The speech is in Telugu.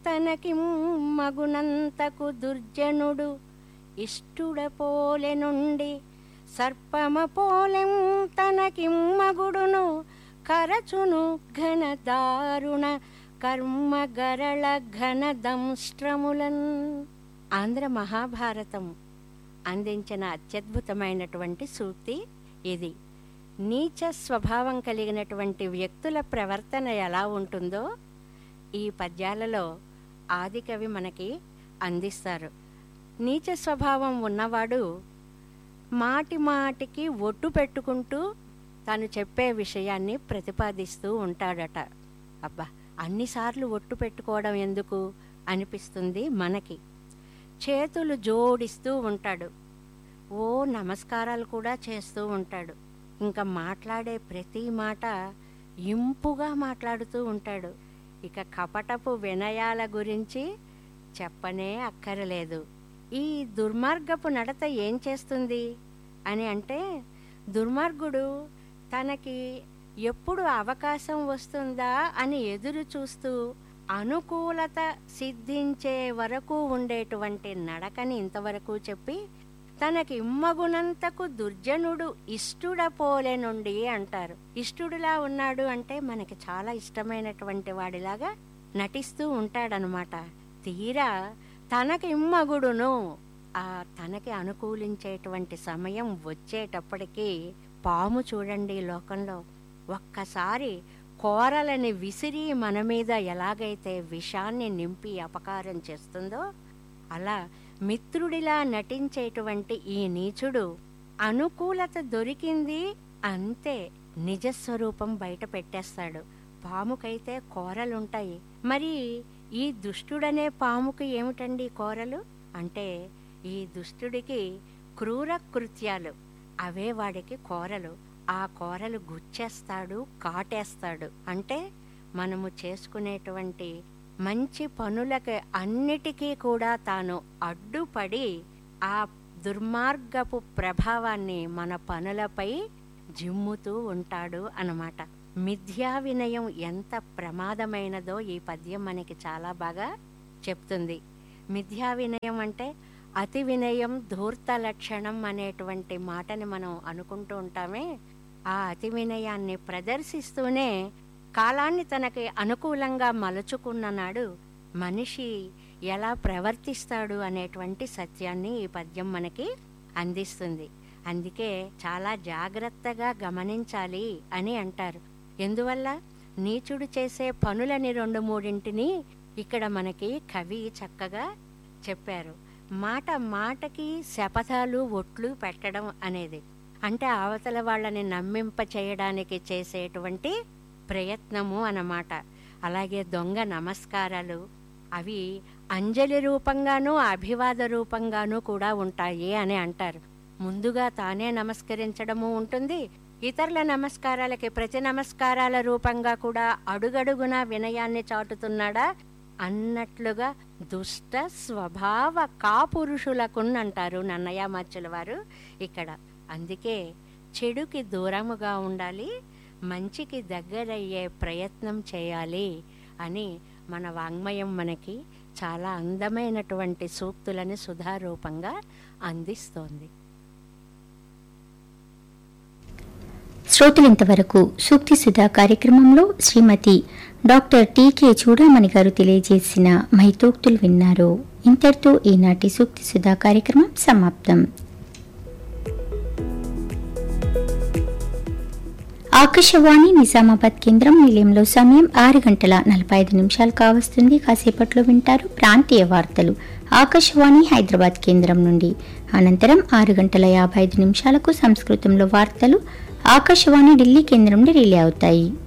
తనకి మగునంతకు దుర్జనుడు ఇష్టుడ పోలె నుండి సర్పమ పోలెం తనకి మగుడును కరచును ఘన దారుణ కర్మ గరళ ఘన దంష్ట్రములన్ ఆంధ్ర మహాభారతం అందించిన అత్యద్భుతమైనటువంటి సూక్తి ఇది నీచ స్వభావం కలిగినటువంటి వ్యక్తుల ప్రవర్తన ఎలా ఉంటుందో ఈ పద్యాలలో ఆదికవి మనకి అందిస్తారు నీచ స్వభావం ఉన్నవాడు మాటి మాటికి ఒట్టు పెట్టుకుంటూ తను చెప్పే విషయాన్ని ప్రతిపాదిస్తూ ఉంటాడట అబ్బా అన్నిసార్లు ఒట్టు పెట్టుకోవడం ఎందుకు అనిపిస్తుంది మనకి చేతులు జోడిస్తూ ఉంటాడు ఓ నమస్కారాలు కూడా చేస్తూ ఉంటాడు ఇంకా మాట్లాడే ప్రతి మాట ఇంపుగా మాట్లాడుతూ ఉంటాడు ఇక కపటపు వినయాల గురించి చెప్పనే అక్కరలేదు ఈ దుర్మార్గపు నడత ఏం చేస్తుంది అని అంటే దుర్మార్గుడు తనకి ఎప్పుడు అవకాశం వస్తుందా అని ఎదురు చూస్తూ అనుకూలత సిద్ధించే వరకు ఉండేటువంటి నడకని ఇంతవరకు చెప్పి తనకి ఇమ్మగునంతకు దుర్జనుడు ఇష్టుడ పోలే నుండి అంటారు ఇష్టుడిలా ఉన్నాడు అంటే మనకి చాలా ఇష్టమైనటువంటి వాడిలాగా నటిస్తూ ఉంటాడనమాట తీరా తనకి ఇమ్మగుడును ఆ తనకి అనుకూలించేటువంటి సమయం వచ్చేటప్పటికి పాము చూడండి ఈ లోకంలో ఒక్కసారి కోరలని విసిరి మన మీద ఎలాగైతే విషాన్ని నింపి అపకారం చేస్తుందో అలా మిత్రుడిలా నటించేటువంటి ఈ నీచుడు అనుకూలత దొరికింది అంతే నిజస్వరూపం బయట పెట్టేస్తాడు పాముకైతే కోరలుంటాయి మరి ఈ దుష్టుడనే పాముకి ఏమిటండి కోరలు అంటే ఈ దుష్టుడికి క్రూర కృత్యాలు అవే వాడికి కోరలు ఆ కోరలు గుచ్చేస్తాడు కాటేస్తాడు అంటే మనము చేసుకునేటువంటి మంచి పనులకి అన్నిటికీ కూడా తాను అడ్డుపడి ఆ దుర్మార్గపు ప్రభావాన్ని మన పనులపై జిమ్ముతూ ఉంటాడు అన్నమాట మిథ్యా వినయం ఎంత ప్రమాదమైనదో ఈ పద్యం మనకి చాలా బాగా చెప్తుంది మిథ్యా వినయం అంటే అతి వినయం ధూర్త లక్షణం అనేటువంటి మాటని మనం అనుకుంటూ ఉంటామే ఆ అతి వినయాన్ని ప్రదర్శిస్తూనే కాలాన్ని తనకి అనుకూలంగా మలుచుకున్న నాడు మనిషి ఎలా ప్రవర్తిస్తాడు అనేటువంటి సత్యాన్ని ఈ పద్యం మనకి అందిస్తుంది అందుకే చాలా జాగ్రత్తగా గమనించాలి అని అంటారు ఎందువల్ల నీచుడు చేసే పనులని రెండు మూడింటిని ఇక్కడ మనకి కవి చక్కగా చెప్పారు మాట మాటకి శపథాలు ఒట్లు పెట్టడం అనేది అంటే అవతల వాళ్ళని నమ్మింప చేయడానికి చేసేటువంటి ప్రయత్నము అన్నమాట అలాగే దొంగ నమస్కారాలు అవి అంజలి రూపంగానూ అభివాద రూపంగానూ కూడా ఉంటాయి అని అంటారు ముందుగా తానే నమస్కరించడము ఉంటుంది ఇతరుల నమస్కారాలకి ప్రతి నమస్కారాల రూపంగా కూడా అడుగడుగునా వినయాన్ని చాటుతున్నాడా అన్నట్లుగా దుష్ట స్వభావ కాపురుషులకు అంటారు నన్నయ్య మచ్చుల వారు ఇక్కడ అందుకే చెడుకి దూరముగా ఉండాలి మంచికి దగ్గరయ్యే ప్రయత్నం చేయాలి అని మన వాంగ్మయం మనకి చాలా అందమైనటువంటి సూక్తులని సుధారూపంగా అందిస్తోంది శ్రోతలు ఇంతవరకు సూక్తి సుధా కార్యక్రమంలో శ్రీమతి డాక్టర్ టీకే చూడామణి గారు తెలియజేసిన మైతోక్తులు విన్నారు ఇంతటితో ఈనాటి సూక్తి సుధా కార్యక్రమం సమాప్తం ఆకాశవాణి నిజామాబాద్ కేంద్రం నిలయంలో సమయం ఆరు గంటల నలభై ఐదు నిమిషాలు కావస్తుంది కాసేపట్లో వింటారు ప్రాంతీయ వార్తలు ఆకాశవాణి హైదరాబాద్ కేంద్రం నుండి అనంతరం ఆరు గంటల యాభై ఐదు నిమిషాలకు సంస్కృతంలో వార్తలు ఆకాశవాణి ఢిల్లీ కేంద్రం నుండి రిలే అవుతాయి